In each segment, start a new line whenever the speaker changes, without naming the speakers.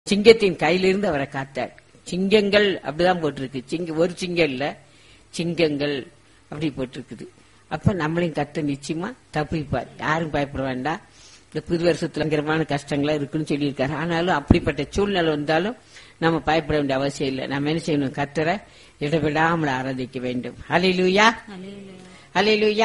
சிங்கத்தின் கையிலிருந்து அவரை காத்தார் சிங்கங்கள் அப்படிதான் போட்டிருக்கு சிங்க ஒரு சிங்கம் இல்ல சிங்கங்கள் அப்படி போட்டிருக்குது அப்ப நம்மளையும் கத்த நிச்சயமா தப்பிப்பார் யாரும் பயப்பட வேண்டாம் இந்த புது வருஷத்துல பயங்கரமான கஷ்டங்களா இருக்குன்னு சொல்லியிருக்காரு ஆனாலும் அப்படிப்பட்ட சூழ்நிலை வந்தாலும் நம்ம பயப்பட வேண்டிய அவசியம் இல்லை நம்ம என்ன செய்யணும் கத்தரை இடவிடாமல் ஆராதிக்க வேண்டும் ஹalleluya ஹalleluya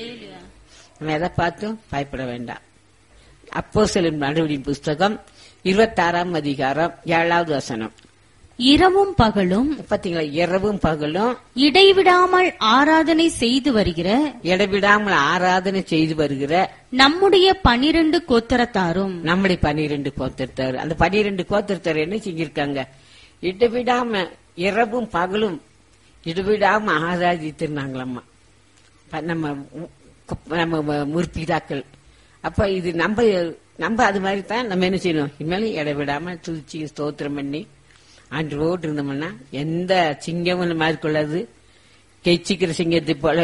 நம்ம எதை பார்த்தும் பயப்பட வேண்டாம் அப்போ சில நடவடிக்கை புஸ்தகம் இருபத்தாறாம் அதிகாரம் ஏழாவது வசனம்
இரவும் பகலும்
பாத்தீங்களா இரவும் பகலும்
இடைவிடாமல் ஆராதனை செய்து வருகிற
இடைவிடாமல் ஆராதனை செய்து வருகிற
நம்முடைய பனிரெண்டு கோத்திரத்தாரும்
நம்முடைய பனிரெண்டு கோத்திரத்தார் அந்த பனிரெண்டு கோத்திரத்தார் என்ன செஞ்சிருக்காங்க இடைவிடாம இரவும் பகலும் இடைவிடாம ஆராதித்திருந்தாங்களாம்மா ப- நம்ம உ- கு- நம்ம முற்பிதாக்கள் அப்ப இது நம்ம நம்ம அது மாதிரி தான் நம்ம என்ன செய்யணும் இனிமேலும் இடைவிடாம துதிச்சு ஸ்தோத்திரம் பண்ணி ஆண்டோடு இருந்தோம்னா எந்த சிங்கமும் நம்ம மேற்கொள்ளாது கெச்சிக்கிற சிங்கத்தை போல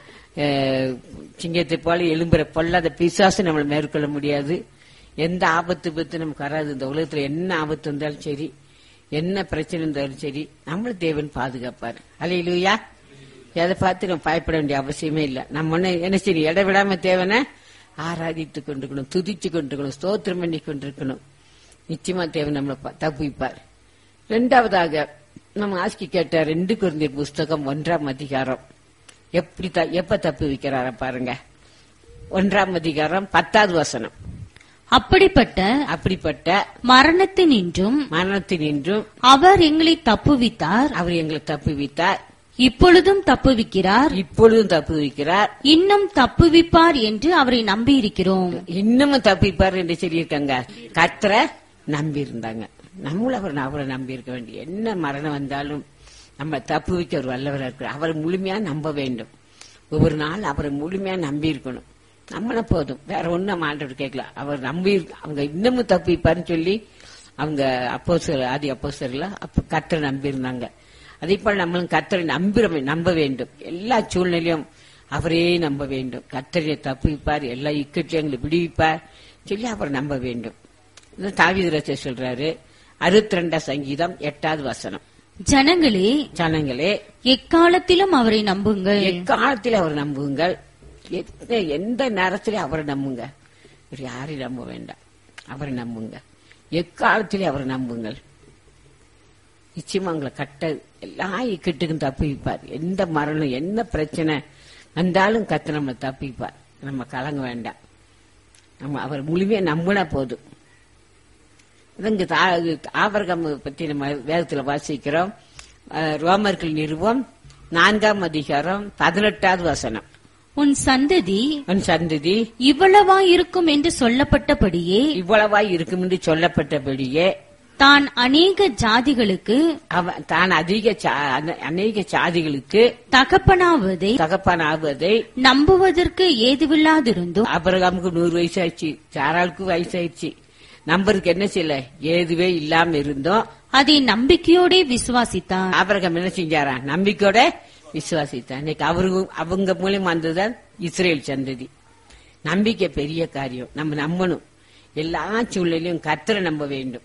அஹ், சிங்கத்தை போல எழும்புற பொல்லாத பிசாசு நம்மளை மேற்கொள்ள முடியாது எந்த ஆபத்து பத்து நமக்கு வராது இந்த உலகத்துல என்ன ஆபத்து வந்தாலும் சரி என்ன பிரச்சனை இருந்தாலும் சரி நம்மள தேவன் பாதுகாப்பார் அலையிலுயா எதை பார்த்து நம்ம பயப்பட வேண்டிய அவசியமே இல்லை நம்ம ஒண்ணு என்ன சரி இடைவிடாம தேவனை ஆராதித்து கொண்டிருக்கணும் துதிச்சு கொண்டிருக்கணும் ஸ்தோத்திரம் பண்ணி கொண்டிருக்கணும் நிச்சயமா தேவன் நம்மளை பா- தப்புவிப்பார் ரெண்டாவதாக நம்ம ஆஸ்கி கேட்ட ரெண்டு குருந்தியர் புஸ்தகம் ஒன்றாம் அதிகாரம் எப்படி த- எப்ப தப்பு வைக்கிறார பாருங்க ஒன்றாம் அதிகாரம் பத்தாவது வசனம்
அப்படிப்பட்ட
அப்படிப்பட்ட
மரணத்தினின்றும்
மரணத்தினின்றும்
அவர் எங்களை தப்புவித்தார்
அவர் எங்களை தப்புவித்தார்
இப்பொழுதும் தப்புவிக்கிறார்
இப்பொழுதும் தப்புவிக்கிறார்
இன்னும் தப்புவிப்பார் என்று அவரை நம்பியிருக்கிறோம்
இன்னமும் தப்பிப்பார் என்று சொல்லியிருக்காங்க கத்தரை நம்பி இருந்தாங்க நம்மளும் அவர் அவரை நம்பி இருக்க வேண்டிய என்ன மரணம் வந்தாலும் நம்ம தப்பு வைக்க ஒரு வல்லவராக இருக்கிறார் அவரை முழுமையா நம்ப வேண்டும் ஒவ்வொரு நாள் அவரை முழுமையா நம்பி இருக்கணும் நம்மள போதும் வேற ஒண்ணும் நம்ம ஆண்டவர் கேட்கல அவர் நம்பி இருக்க- அவங்க இன்னமும் தப்பிப்பாருன்னு சொல்லி அவங்க அப்போ ஆதி அப்போ அப்ப கத்தரை நம்பி இருந்தாங்க அதே போல நம்மளும் கத்தரை நம்பி நம்ப வேண்டும் எல்லா சூழ்நிலையும் அவரே நம்ப வேண்டும் கத்தரை தப்புவிப்பார் எல்லா இக்கட்டையும் எங்களை விடுவிப்பார் சொல்லி அவர் நம்ப வேண்டும் இது தாவீது சொல்றாரு அறுபத்தி ரெண்டாம் சங்கீதம் எட்டாவது வசனம்
ஜனங்களே
ஜனங்களே
எக்காலத்திலும் அவரை நம்புங்கள்
எக்காலத்தில் அவர் நம்புங்கள் எந்த- எந்த நேரத்திலும் அவரை நம்புங்க வேற யாரையும் நம்ப வேண்டாம் அவரை நம்புங்க எக்காலத்திலே அவரை நம்புங்கள் நிச்சயமா உங்களை கட்ட எல்லா இக்கட்டுக்கும் தப்பிப்பார் எந்த மரணம் என்ன பிரச்சனை வந்தாலும் கத்து நம்மளை தப்பிப்பார் நம்ம கலங்க வேண்டாம் நம்ம அவர் முழுமையா நம்பினா போதும் இங்க ஆபரகம் பத்தி நம்ம வேதத்துல வாசிக்கிறோம் அஹ், ரோமர்கள் நிறுவம் நான்காம் அதிகாரம் பதினெட்டாவது வசனம்
உன் சந்ததி
உன் சந்ததி
இவ்வளவா இருக்கும் என்று சொல்லப்பட்டபடியே
இவ்வளவாய் இருக்கும் என்று சொல்லப்பட்டபடியே
தான் அநேக ஜாதிகளுக்கு
அவன் தான் அதிக சா- அன- அநேக சாதிகளுக்கு
தகப்பனாவதை
தகப்பான் ஆகுவதை
நம்புவதற்கு ஏதுவில்லாதிருந்தும்
ஆபரகாமுக்கு நூறு வயசாயிடுச்சு சாராளுக்கு வயசாயிடுச்சு நம்பருக்கு என்ன செய்யல ஏதுவே இல்லாம இருந்தோம்
அதை நம்பிக்கையோடே விசுவாசித்தான்
ஆபரகம் என்ன செஞ்சாரா நம்பிக்கையோட விசுவாசித்தான் இன்னைக்கு அவரு அவங்க மூலியமா வந்ததுதான் இஸ்ரேல் சந்ததி நம்பிக்கை பெரிய காரியம் நம்ம நம்பணும் எல்லா சூழ்நிலையும் கத்தரை நம்ப வேண்டும்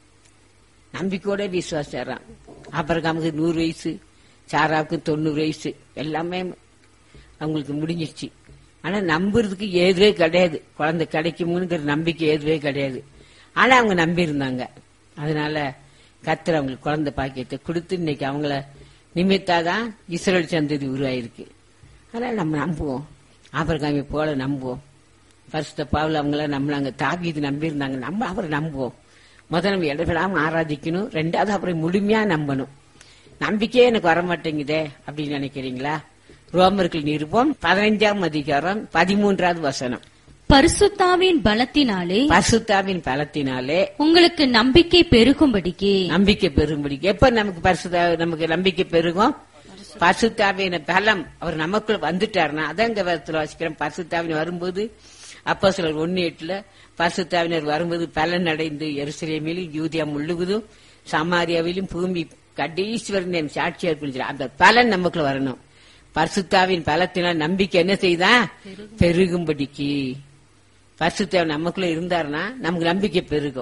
நம்பிக்கையோட விசுவாசிறான் ஆபரகாமுக்கு நூறு வயசு சாராவுக்கு தொண்ணூறு வயசு எல்லாமே அவங்களுக்கு முடிஞ்சிருச்சு ஆனா நம்புறதுக்கு ஏதுவே கிடையாது குழந்தை கிடைக்குமுங்கிற நம்பிக்கை ஏதுவே கிடையாது ஆனா அவங்க நம்பி இருந்தாங்க அதனால கத்தர் அவங்களுக்கு குழந்தை பாக்கியத்தை கொடுத்து இன்னைக்கு அவங்கள நிமித்தாதான் இஸ்ரேல் சந்ததி உருவாயிருக்கு அதனால நம்ம நம்புவோம் ஆபரகாமி போல நம்புவோம் பரிசுத்த பாவல அவங்கள நம்மளாங்க தாவீது நம்பி இருந்தாங்க நம்ம அவரை நம்புவோம் முதல்ல நம்ம இடவிடாம ஆராதிக்கணும் ரெண்டாவது அவரை முழுமையா நம்பணும் நம்பிக்கையே எனக்கு வர மாட்டேங்குதே அப்படின்னு நினைக்கிறீங்களா ரோமர்கள் நிருபம் பதினைஞ்சாம் அதிகாரம் பதிமூன்றாவது வசனம்
பரிசுத்தாவின் பலத்தினாலே
பசுத்தாவின் பலத்தினாலே
உங்களுக்கு நம்பிக்கை பெருகும்படிக்கு
நம்பிக்கை பெருகும்படி எப்ப நமக்கு பரிசுத்தா நமக்கு நம்பிக்கை பெருகும் பசுத்தாவின பலம் அவர் நமக்குள்ள வந்துட்டாருன்னா அதான் இந்த வேதத்துல வாசிக்கிறோம் பசுத்தாவின் வரும்போது அப்போ சிலர் ஒன்னு எட்டுல பசுத்தாவினர் வரும்போது பலன் அடைந்து எருசலேமிலும் யூதியா முழுவதும் சமாரியாவிலும் பூமி கடைசிவரன் என் சாட்சியா இருக்குன்னு அந்த பலன் நமக்குள்ள வரணும் பரிசுத்தாவின் பலத்தினால் நம்பிக்கை என்ன செய்தா பெருகும்படிக்கு பரிசுத்தேவன் நமக்குள்ள இருந்தாருன்னா நமக்கு நம்பிக்கை பெருகும்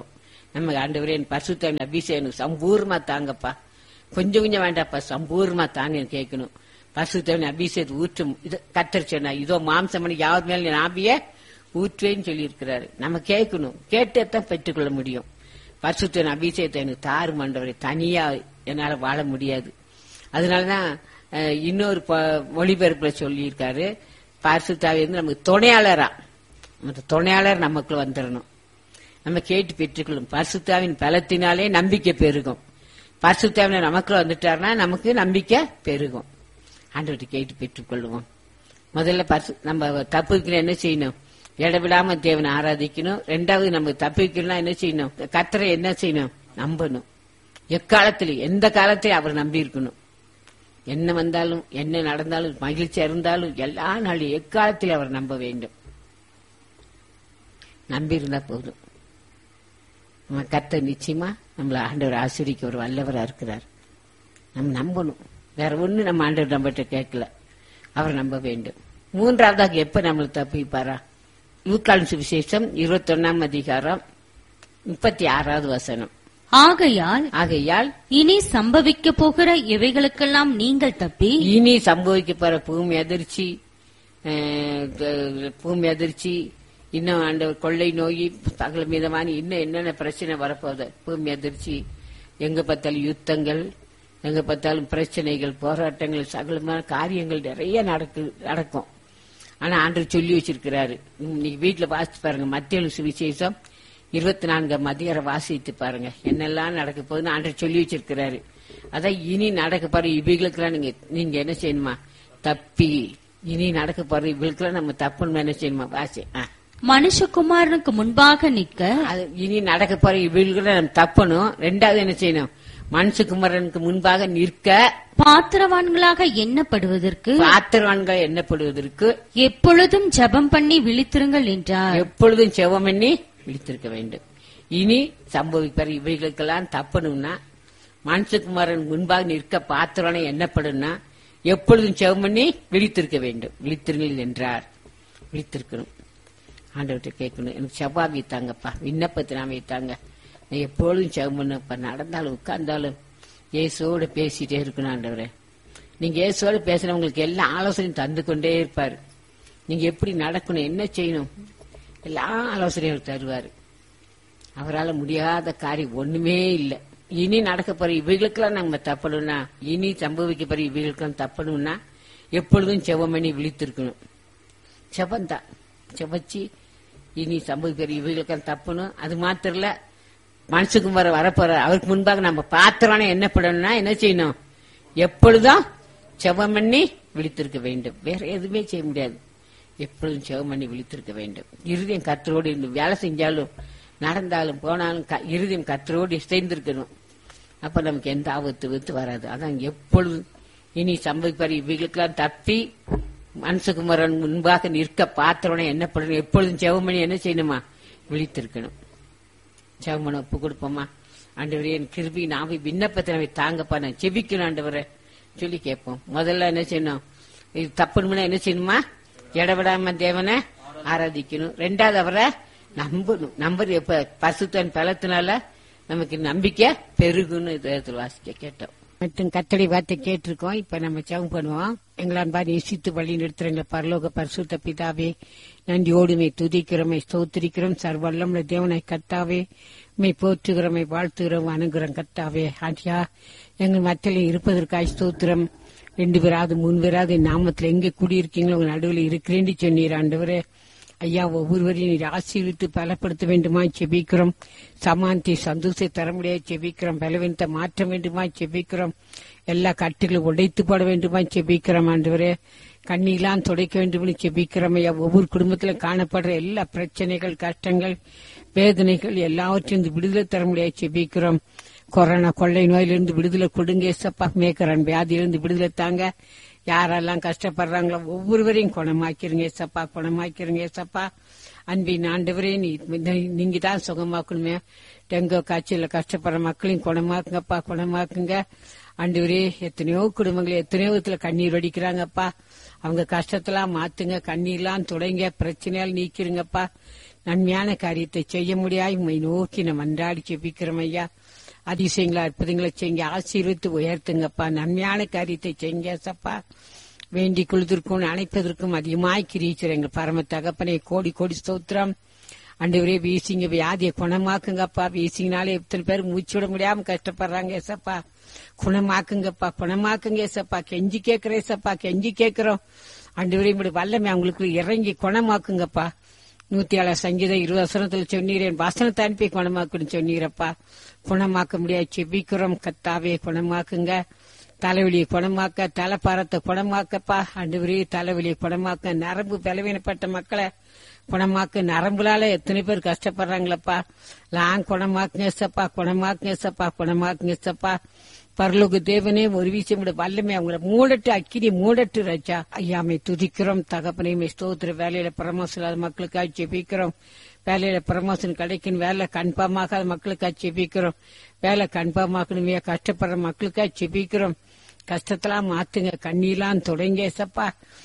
நம்ம ஆண்டவரே என் பரிசுத்த அபிஷேகம் எனக்கு சம்பூர்ணமா தாங்கப்பா கொஞ்சம் கொஞ்சம் வேண்டாப்பா சம்பூர்ணமா தாங்க கேட்கணும் பரிசுத்தவன் அபிஷேகத்தை ஊற்றும் இது கத்தர் சொன்னா இதோ மாம்சமணி யாவது மேல நாபிய ஊற்றுவேன்னு சொல்லி இருக்கிறாரு நம்ம கேட்கணும் கேட்டதான் பெற்றுக்கொள்ள முடியும் பரிசுத்தவன் அபிஷேகத்தை எனக்கு தாறு மண்டவரை தனியா என்னால வாழ முடியாது அதனாலதான் அஹ், இன்னொரு ப- மொழிபெயர்ப்புல சொல்லியிருக்காரு பரிசுத்தாவி வந்து நமக்கு துணையாளரா அந்த துணையாளர் நமக்குள்ள வந்துடணும் நம்ம கேட்டு பெற்றுக்கொள்ளும் பரிசுத்தாவின் பலத்தினாலே நம்பிக்கை பெருகும் பரிசுத்தாவின் நமக்குள்ள வந்துட்டாருன்னா நமக்கு நம்பிக்கை பெருகும் ஆண்டவர்கிட்ட கேட்டு பெற்றுக்கொள்ளுவோம் முதல்ல பரிசு நம்ம தப்புக்கிற என்ன செய்யணும் இடவிடாம தேவனை ஆராதிக்கணும் ரெண்டாவது நம்ம தப்பிக்கணும்னா என்ன செய்யணும் கத்தரை என்ன செய்யணும் நம்பணும் எக்காலத்திலும் எந்த காலத்திலும் அவர் நம்பி இருக்கணும் என்ன வந்தாலும் என்ன நடந்தாலும் மகிழ்ச்சியா இருந்தாலும் எல்லா நாளும் எக்காலத்திலும் அவர் நம்ப வேண்டும் நம்பி இருந்தா போதும் நம்ம கத்த நிச்சயமா நம்மள ஆண்டவர் ஆசிரிக்க ஒரு வல்லவரா இருக்கிறார் நம்ம நம்பணும் வேற ஒண்ணு நம்ம ஆண்டவர் நம்மகிட்ட கேட்கல அவர் நம்ப வேண்டும் மூன்றாவதாக எப்ப நம்மளை தப்பிப்பாரா லூக்கான் சுவிசேஷம் இருபத்தொன்னாம் அதிகாரம் முப்பத்தி ஆறாவது வசனம்
ஆகையால்
ஆகையால்
இனி சம்பவிக்க போகிற இவைகளுக்கெல்லாம் நீங்கள் தப்பி
இனி சம்பவிக்க போற பூமி அதிர்ச்சி அஹ், த- பூமி அதிர்ச்சி இன்னும் அந்த கொள்ளை நோய் சகல மீதமான இன்னும் என்னென்ன பிரச்சனை வரப்போகுது பூமி அதிர்ச்சி எங்க பார்த்தாலும் யுத்தங்கள் எங்க பார்த்தாலும் பிரச்சனைகள் போராட்டங்கள் சகலமான காரியங்கள் நிறைய நடக்கு நடக்கும் ஆனா ஆண்டு சொல்லி வச்சிருக்கிறாரு நீங்க வீட்டுல வாசித்து பாருங்க மத்திய சுவிசேஷம் இருபத்தி நான்காம் அதிகாரம் வாசித்து பாருங்க என்னெல்லாம் நடக்க போகுதுன்னு ஆண்டு சொல்லி வச்சிருக்கிறாரு அதான் இனி நடக்க போற இவைகளுக்கெல்லாம் நீங்க நீங்க என்ன செய்யணுமா தப்பி இனி நடக்க போற இவங்களுக்கெல்லாம் நம்ம தப்புன்னு என்ன செய்யணுமா வாசி ஆ.
மனுஷகுமாரனுக்கு முன்பாக நிற்க
அது இனி நடக்க போற இவங்களுக்கெல்லாம் நம்ம தப்பணும் ரெண்டாவது என்ன செய்யணும் மனுஷகுமரனுக்கு முன்பாக நிற்க
பாத்திரவான்களாக எண்ணப்படுவதற்கு
பாத்திரவான்கள் எண்ணப்படுவதற்கு
எப்பொழுதும் ஜெபம் பண்ணி விழித்திருங்கள் என்றார்
எப்பொழுதும் செவம் பண்ணி விழித்திருக்க வேண்டும் இனி சம்பவிக்கிற இவைகளுக்கெல்லாம் தப்பணும்னா மனுஷகுமாரன் முன்பாக நிற்க பாத்திரனை எண்ணப்படும்னா எப்பொழுதும் செவம் பண்ணி விழித்திருக்க வேண்டும் விழித்திருங்கள் என்றார் விழித்திருக்கணும் ஆண்டவர்கிட்ட கேட்கணும் எனக்கு செவ்வாய் வைத்தாங்கப்பா விண்ணப்பத்தை நான் வைத்தாங்க நான் எப்பொழுதும் செவம் பண்ணப்பா நடந்தாலும் உட்கார்ந்தாலும் இயேசுவோட பேசிட்டே இருக்கணும் ஆண்டவரே நீங்க இயேசுவோட பேசுறவங்களுக்கு எல்லா ஆலோசனையும் தந்து கொண்டே இருப்பாரு நீங்க எப்படி நடக்கணும் என்ன செய்யணும் எல்லா ஆலோசனையும் அவர் தருவாரு அவரால முடியாத காரியம் ஒண்ணுமே இல்லை இனி நடக்க போற இவைகளுக்கெல்லாம் நம்ம தப்பணும்னா இனி சம்பவிக்க போற இவைகளுக்கெல்லாம் தப்பணும்னா எப்பொழுதும் செவம் பண்ணி விழித்திருக்கணும் செவந்தான் செவச்சி இனி சம்பவிக்கிற இவைகளுக்கெல்லாம் தப்பணும் அது மாத்திரம் இல்ல மனசுக்கும் வர வரப்போற அவருக்கு முன்பாக நம்ம பாத்திரம்னா என்ன பண்ணணும்னா என்ன செய்யணும் எப்பொழுதும் செவம் பண்ணி விழித்திருக்க வேண்டும் வேற எதுவுமே செய்ய முடியாது எப்பொழுதும் செவம் பண்ணி விழித்திருக்க வேண்டும் இருதயம் கத்தரோடு இருந்து வேலை செஞ்சாலும் நடந்தாலும் போனாலும் க- இருதயம் கத்தரோடு சேர்ந்திருக்கணும் அப்ப நமக்கு எந்த ஆபத்து வித்து வராது அதான் எப்பொழுதும் இனி சம்பவிப்பார் இவைகளுக்கெல்லாம் தப்பி மனசுகுமரன் முன்பாக நிற்க பாத்திரம்னா என்ன பண்ணணும் எப்பொழுதும் செவம் பண்ணி என்ன செய்யணுமா விழித்திருக்கணும் செவமனை ஒப்பு கொடுப்போமா ஆண்டவரே என் கிருபி நாவை விண்ணப்பத்தை நாவை தாங்கப்பா நான் செபிக்கணும் ஆண்டவரே சொல்லி கேட்போம் முதல்ல என்ன செய்யணும் இது தப்புணும்னா என்ன செய்யணுமா இடவிடாம தேவனை ஆராதிக்கணும் ரெண்டாவது அவரை நம்பணும் நம்பர் எப்ப பசுத்தன் பலத்தினால நமக்கு நம்பிக்கை பெருகுன்னு இதயத்தில் வாசிக்க கேட்டோம் மற்றும் கத்தடி வார்த்தை கேட்டிருக்கோம் இப்ப நம்ம ஜெபம் பண்ணுவோம் எங்களான் பாதி நேசித்து வழி நிறுத்துறங்க பரலோக பரிசுத்த பிதாவே நன்றியோடுமை துதிக்கிறோமை ஸ்தோத்திரிக்கிறோம் சர்வல்லமுள்ள தேவனை கத்தாவே மை போற்றுகிறோமை வாழ்த்துகிறோம் அணுகிறோம் கத்தாவே ஆண்டியா எங்கள் மத்தியில் இருப்பதற்காய் ஸ்தோத்திரம் ரெண்டு பேராது மூணு பேராது என் நாமத்துல எங்க குடியிருக்கீங்களோ உங்க நடுவில் இருக்கிறேன்னு சொன்னீர் ஆண்டவரே ஐயா ஒவ்வொருவரையும் நீர் ஆசீர்வித்து பலப்படுத்த வேண்டுமா செபிக்கிறோம் சமாந்தி சந்தோஷத்தை தர முடியாது செபிக்கிறோம் பலவீனத்தை மாற்ற வேண்டுமா செபிக்கிறோம் எல்லா கட்டுகளும் உடைத்து போட வேண்டுமா செபிக்கிறோம் ஆண்டவரே கண்ணீலாம் துடைக்க வேண்டும் செபிக்கிறோம் ஐயா ஒவ்வொரு குடும்பத்திலும் காணப்படுற எல்லா பிரச்சனைகள் கஷ்டங்கள் வேதனைகள் எல்லாவற்றையும் விடுதலை தர முடியாது செபிக்கிறோம் கொரோனா கொள்ளை நோயிலிருந்து விடுதலை கொடுங்க ஏசப்பா மேக்கரன் வியாதியிலிருந்து விடுதலை தாங்க யாரெல்லாம் கஷ்டப்படுறாங்களோ ஒவ்வொருவரையும் குணமாக்கிறீங்க ஏசப்பா குணமாக்கிறீங்க ஏசப்பா அன்பின் ஆண்டவரே நீ நீங்க தான் சுகமாக்கணுமே டெங்கு காய்ச்சல கஷ்டப்படுற மக்களையும் குணமாக்குங்கப்பா குணமாக்குங்க ஆண்டவரே எத்தனையோ குடும்பங்கள் எத்தனையோ விதத்துல கண்ணீர் வடிக்கிறாங்கப்பா அவங்க கஷ்டத்தெல்லாம் மாத்துங்க கண்ணீர்லாம் துடைங்க பிரச்சனையால் நீக்கிருங்கப்பா நன்மையான காரியத்தை செய்ய முடியாது உண்மை நோக்கி நம்ம அன்றாடி செபிக்கிறோம் ஐயா அதிசயங்களா அற்புதங்களை செய்யுங்க ஆசீர்வித்து உயர்த்துங்கப்பா நன்மையான காரியத்தை செய்யுங்க சப்பா வேண்டிக் கொள்வதற்கும் அணைப்பதற்கும் அதிகமாய் கிரீச்சர் எங்கள் பரம தகப்பனை கோடி கோடி ஸ்தோத்திரம் அண்டவரே வீசிங்க வியாதியை குணமாக்குங்கப்பா வீசிங்கனாலே எத்தனை பேர் மூச்சு விட முடியாம கஷ்டப்படுறாங்க ஏசப்பா குணமாக்குங்கப்பா குணமாக்குங்க ஏசப்பா கெஞ்சி கேட்கிறேன் ஏசப்பா கெஞ்சி கேட்கிறோம் அண்டவரே இப்படி வல்லமை அவங்களுக்கு இறங்கி குணமாக்குங்கப்பா நூத்தி ஏழு சங்கீதம் இருபது வசனத்துல சொன்னீரேன் வசனத்தை அனுப்பி குணமாக்குன்னு சொன்னீரப்பா குணமாக்க முடியாது செபிக்கிறோம் கத்தாவே குணமாக்குங்க தலைவலியை குணமாக்க தலைப்பாரத்தை குணமாக்கப்பா அண்டுவரே தலைவலியை குணமாக்க நரம்பு பலவீனப்பட்ட மக்களை குணமாக்க நரம்புலால எத்தனை பேர் கஷ்டப்படுறாங்களப்பா லாங் குணமாக்குங்க சப்பா குணமாக்குங்க சப்பா குணமாக்குங்க சப்பா பரலோக தேவனே ஒரு விஷயம் விட வல்லமே அவங்கள மூடட்டு அக்கினி மூடட்டு ரச்சா ஐயாமை துதிக்கிறோம் தகப்பனையுமே ஸ்தோத்திர வேலையில பிரமோஷன் இல்லாத மக்களுக்காக ஜெபிக்கிறோம் வேலையில பிரமோஷன் கிடைக்கும் வேலை கன்ஃபார்மாகாத மக்களுக்காக ஜெபிக்கிறோம் வேலை கன்ஃபார்மாக்கணுமே கஷ்டப்படுற மக்களுக்காக ஜெபிக்கிறோம் கஷ்டத்தெல்லாம் மாத்துங்க கண்ணீலாம் தொடங்க சப்பா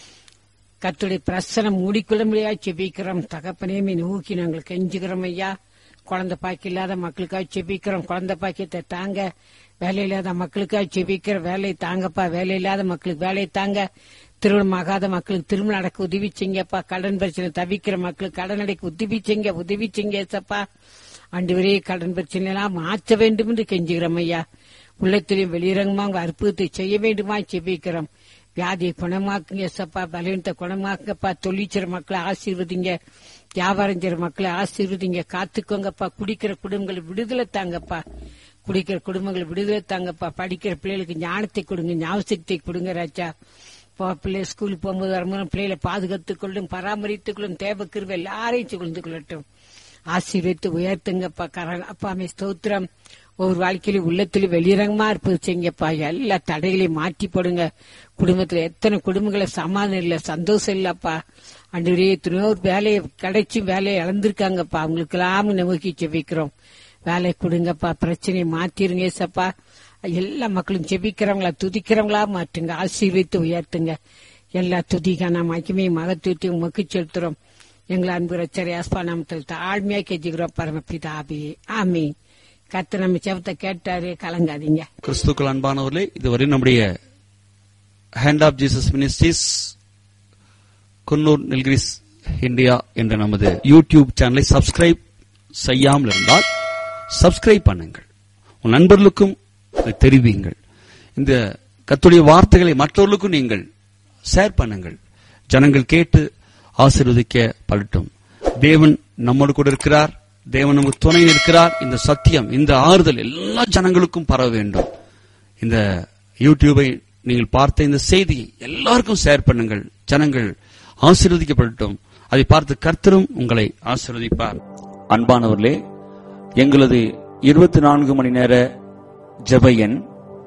கத்துடைய பிரசனை மூடிக்கொள்ள முடியாது செபிக்கிறோம் தகப்பனையுமே நோக்கி நாங்கள் கெஞ்சுக்கிறோம் ஐயா குழந்தை பாக்கி இல்லாத மக்களுக்காக செபிக்கிறோம் குழந்தை பாக்கியத்தை தாங்க வேலை இல்லாத மக்களுக்காக செபிக்கிற வேலையை தாங்கப்பா வேலை இல்லாத மக்களுக்கு வேலையை தாங்க திருமணம் ஆகாத மக்களுக்கு திருமணம் நடக்க உதவி செய்யுங்கப்பா கடன் பிரச்சனை தவிக்கிற மக்களுக்கு கடன் அடைக்க உதவி செய்யுங்க உதவி செய்யுங்க ஏசப்பா ஆண்டு கடன் பிரச்சனை எல்லாம் மாற்ற வேண்டும் என்று கெஞ்சுகிறோம் ஐயா உள்ளத்திலையும் வெளியிறங்கமா உங்க அற்புதத்தை செய்ய வேண்டுமா செபிக்கிறோம் வியாதியை குணமாக்குங்க ஏசப்பா பலவீனத்தை குணமாக்குங்கப்பா தொழிற்சிற மக்களை ஆசீர்வதிங்க வியாபாரம் செய்யற மக்களை ஆசீர்வதிங்க காத்துக்கோங்கப்பா குடிக்கிற குடும்பங்களை விடுதலை தாங்கப்பா குடிக்கிற குடும்பங்களை விடுதலை தாங்கப்பா படிக்கிற பிள்ளைகளுக்கு ஞானத்தை கொடுங்க ஞாபகத்தை கொடுங்க ராஜா இப்போ பிள்ளை ஸ்கூலுக்கு போகும்போது வரும்போது பிள்ளைகளை பாதுகாத்துக் கொள்ளும் பராமரித்துக் கொள்ளும் தேவக்கிருவை எல்லாரையும் சுகழ்ந்து கொள்ளட்டும் ஆசீர்வித்து உயர்த்துங்கப்பா கர அப்பாமே ஸ்தோத்திரம் ஒவ்வொரு வாழ்க்கையிலும் உள்ளத்திலும் வெளிரங்கமா இருப்பது செய்யுங்கப்பா எல்லா தடைகளையும் மாற்றி போடுங்க குடும்பத்துல எத்தனை குடும்பங்களை சமாதானம் இல்ல சந்தோஷம் இல்லப்பா அன்றைய எத்தனையோ ஒரு வேலையை கிடைச்சி வேலையை இழந்திருக்காங்கப்பா அவங்களுக்கு எல்லாம் நோக்கி செபிக்கிறோம் வேலை கொடுங்கப்பா பிரச்சனையை மாத்திருங்க ஏசப்பா எல்லா மக்களும் செபிக்கிறவங்களா துதிக்கிறவங்களா மாற்றுங்க ஆசீர்வித்து உயர்த்துங்க எல்லா துதிக்கான மகிமை மகத்துவத்தையும் உமக்கு செலுத்துறோம் எங்களை அன்பு ரச்சரை ஆஸ்பா நாமத்தில் தாழ்மையா கெஞ்சுகிறோம் பரமபிதாபி ஆமி கத்து நம்ம செவத்தை கேட்டாரு கலங்காதீங்க
கிறிஸ்துக்கள் அன்பானவர்களே இதுவரை நம்முடைய Hand of Jesus Ministries Coonoor Nilgiris India என்ற நமது யூடியூப் சேனலை சப்ஸ்கிரைப் செய்யாமல் இருந்தால் சப்ஸ்கிரைப் பண்ணுங்கள் உன் நண்பர்களுக்கும் இதை தெரிவியுங்கள் இந்த கத்துடைய வார்த்தைகளை மற்றவர்களுக்கும் நீங்கள் ஷேர் பண்ணுங்கள் ஜனங்கள் கேட்டு ஆசீர்வதிக்க படட்டும் தேவன் நம்மோடு கூட இருக்கிறார் தேவன் நமக்கு துணை இருக்கிறார் இந்த சத்தியம் இந்த ஆறுதல் எல்லா ஜனங்களுக்கும் பரவ வேண்டும் இந்த யூடியூபை நீங்கள் பார்த்த இந்த செய்தியை எல்லாருக்கும் ஷேர் பண்ணுங்கள் ஜனங்கள் ஆசீர்வதிக்கப்படட்டும் அதை பார்த்து கர்த்தரும் உங்களை ஆசீர்வதிப்பார்
அன்பானவர்களே எங்களது இருபத்தி நான்கு மணி நேர ஜெப எண்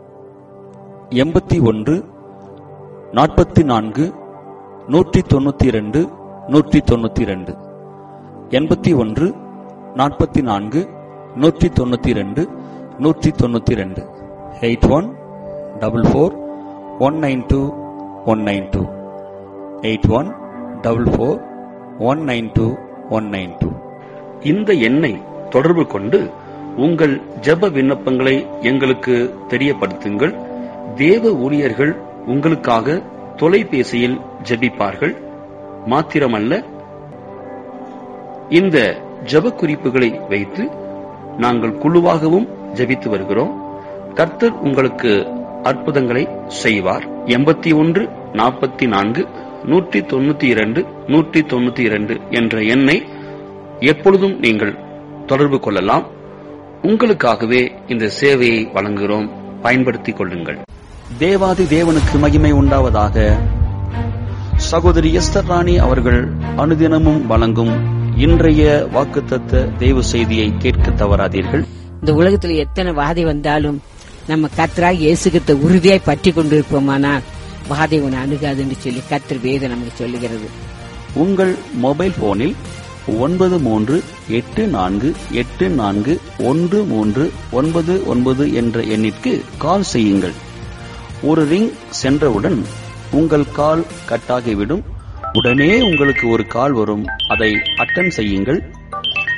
எண்பத்தி ஒன்று நாற்பத்தி நான்கு நூற்றி தொண்ணூத்தி இரண்டு நூற்றி தொண்ணூத்தி இரண்டு எண்பத்தி ஒன்று நாற்பத்தி நான்கு நூற்றி தொண்ணூத்தி இரண்டு நூற்றி தொண்ணூத்தி இரண்டு eight one double four one nine two one nine two eight one double four one nine two one nine two
இந்த எண்ணை தொடர்பு கொண்டு உங்கள் ஜெப விண்ணப்பங்களை எங்களுக்கு தெரியப்படுத்துங்கள் தேவ ஊழியர்கள் உங்களுக்காக தொலைபேசியில் ஜெபிப்பார்கள் மாத்திரமல்ல இந்த ஜெப குறிப்புகளை வைத்து நாங்கள் குழுவாகவும் ஜெபித்து வருகிறோம் கர்த்தர் உங்களுக்கு அற்புதங்களை செய்வார் எண்பத்தி ஒன்று நாற்பத்தி நான்கு நூற்றி தொண்ணூத்தி இரண்டு நூற்றி தொண்ணூத்தி இரண்டு என்ற எண்ணை எப்பொழுதும் நீங்கள் தொடர்பு கொள்ளலாம் உங்களுக்காகவே இந்த சேவையை வழங்குகிறோம் பயன்படுத்திக் கொள்ளுங்கள்
தேவாதி தேவனுக்கு மகிமை உண்டாவதாக சகோதரி எஸ்தர் ராணி அவர்கள் அனுதினமும் வழங்கும் இன்றைய வாக்குத்தத்த தேவ செய்தியை கேட்க தவறாதீர்கள்
இந்த உலகத்துல எத்தனை வாதை வந்தாலும் நம்ம கத்தராக இயேசுகிட்ட உறுதியாய் பற்றி கொண்டிருப்போமானால் வாதை உன்னை அணுகாதுன்னு சொல்லி கத்தர் வேதம் நமக்கு சொல்லுகிறது
உங்கள் மொபைல் போனில் ஒன்பது மூன்று எட்டு நான்கு எட்டு நான்கு ஒன்று மூன்று ஒன்பது ஒன்பது என்ற எண்ணிற்கு கால் செய்யுங்கள் ஒரு ரிங் சென்றவுடன் உங்கள் கால் கட்டாகிவிடும் உடனே உங்களுக்கு ஒரு கால் வரும் அதை அட்டன் செய்யுங்கள்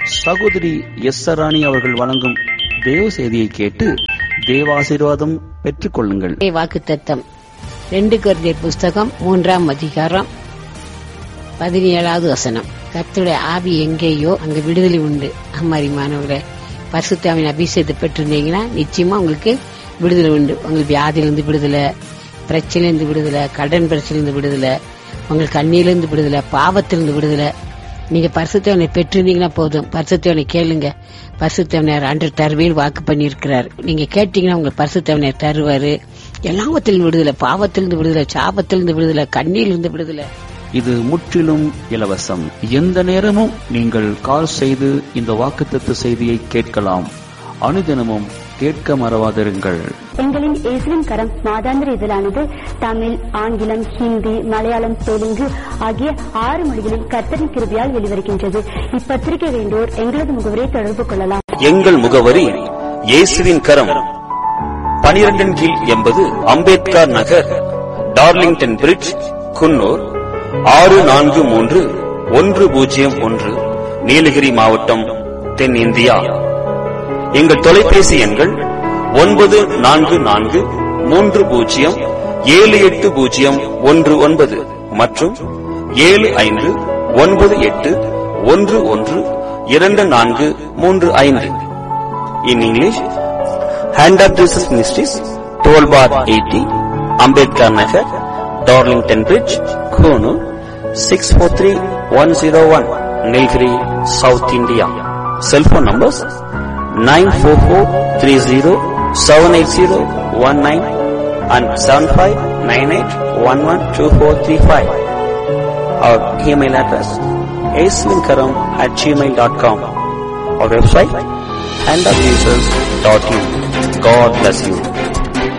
சகோதரி எஸ் ராணி அவர்கள் வழங்கும் தேவ செய்தியை கேட்டு தேவாசீர்வாதம் பெற்றுக் கொள்ளுங்கள்
வாக்கு தத்தம் ரெண்டு கொரிந்தியர் புஸ்தகம் மூன்றாம் அதிகாரம் பதினேழாவது வசனம் கர்த்தருடைய ஆவி எங்கேயோ அங்க விடுதலை உண்டு அம்மாரி மாணவர்களே பரிசுத்தாவின் அபிஷேகத்தை பெற்றிருந்தீங்கன்னா நிச்சயமா உங்களுக்கு விடுதலை உண்டு உங்களுக்கு வியாதியிலிருந்து விடுதலை பிரச்சனையிலிருந்து விடுதலை கடன் பிரச்சனையிலிருந்து விடுதலை உங்களுக்கு கண்ணியிலிருந்து விடுதலை பாவத்திலிருந்து விடுதலை நீங்க பரிசுத்தவனை பெற்றிருந்தீங்கன்னா போதும் பரிசுத்தவனை கேளுங்க பரிசுத்தவனர் அன்று தருவேல் வாக்கு பண்ணியிருக்கிறார் நீங்க கேட்டீங்கன்னா உங்க பரிசுத்தவனர் தருவாரு எல்லாவத்திலிருந்து விடுதலை பாவத்திலிருந்து விடுதலை சாபத்திலிருந்து விடுதலை கண்ணியிலிருந்து விடுதலை
இது முற்றிலும் இலவசம் எந்த நேரமும் நீங்கள் கால் செய்து இந்த வாக்குத்தத்த செய்தியை கேட்கலாம் அனுதினமும் கேட்க மறவாதிருங்கள்
எங்களின் இயேசுவின் கரம் மாதாந்திர இதழானது தமிழ் ஆங்கிலம் ஹிந்தி மலையாளம் தெலுங்கு ஆகிய ஆறு மொழிகளில் கர்த்தரின் கிருபியால் வெளிவருகின்றது இப்பத்திரிகை வேண்டோர் எங்களது முகவரை தொடர்பு கொள்ளலாம்
எங்கள் முகவரி இயேசுவின் கரம் பனிரெண்டின் கீழ் எண்பது அம்பேத்கர் நகர் டார்லிங்டன் பிரிட்ஜ் குன்னூர் ஆறு நான்கு மூன்று ஒன்று பூஜ்ஜியம் ஒன்று நீலகிரி மாவட்டம் தென்னிந்தியா எங்கள் தொலைபேசி எண்கள் ஒன்பது நான்கு நான்கு மூன்று பூஜ்ஜியம் ஏழு எட்டு பூஜ்ஜியம் ஒன்று ஒன்பது மற்றும் ஏழு ஐந்து ஒன்பது எட்டு ஒன்று ஒன்று இரண்டு நான்கு மூன்று ஐந்து in English Hand of Jesus Ministries toll bar eighty Ambedkar Nagar Darlington Bridge Coonoor six four three one zero one Nilgiri South India cellphone numbers nine four four three zero seven eight zero one nine and seven five nine eight one one two four three five our email address ஏஸ்லிங்கரம் at Gmail dot com our website handofjesus.in. God bless you.